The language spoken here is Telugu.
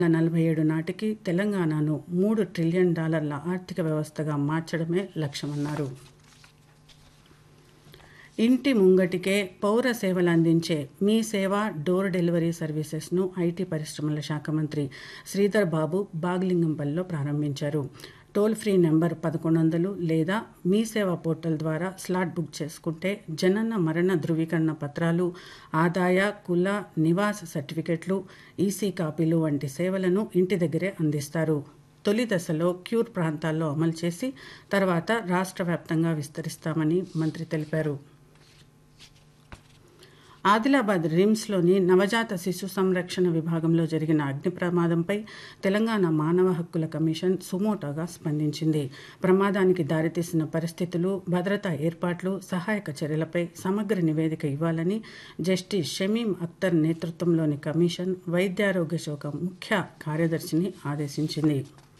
నలభై ఏడు నాటికి తెలంగాణను మూడు ట్రిలియన్ డాలర్ల ఆర్థిక వ్యవస్థగా మార్చడమే లక్ష్యమన్నారు ఇంటి ముంగటికే పౌర సేవలు అందించే మీ సేవ డోర్ డెలివరీ సర్వీసెస్ను ఐటీ పరిశ్రమల శాఖ మంత్రి శ్రీధర్ బాబు బాగ్లింగంపల్లిలో ప్రారంభించారు టోల్ ఫ్రీ నెంబర్ పదకొండు వందలు లేదా మీ సేవ పోర్టల్ ద్వారా స్లాట్ బుక్ చేసుకుంటే జనన మరణ ధృవీకరణ పత్రాలు ఆదాయ కుల నివాస సర్టిఫికెట్లు ఈసీ కాపీలు వంటి సేవలను ఇంటి దగ్గరే అందిస్తారు తొలి దశలో క్యూర్ ప్రాంతాల్లో అమలు చేసి తర్వాత రాష్ట్ర వ్యాప్తంగా విస్తరిస్తామని మంత్రి తెలిపారు ఆదిలాబాద్ రిమ్స్లోని నవజాత శిశు సంరక్షణ విభాగంలో జరిగిన అగ్ని ప్రమాదంపై తెలంగాణ మానవ హక్కుల కమిషన్ సుమోటోగా స్పందించింది ప్రమాదానికి దారితీసిన పరిస్థితులు భద్రతా ఏర్పాట్లు సహాయక చర్యలపై సమగ్ర నివేదిక ఇవ్వాలని జస్టిస్ షమీం అఖ్తర్ నేతృత్వంలోని కమిషన్ వైద్యారోగ్య శాఖ ముఖ్య కార్యదర్శిని ఆదేశించింది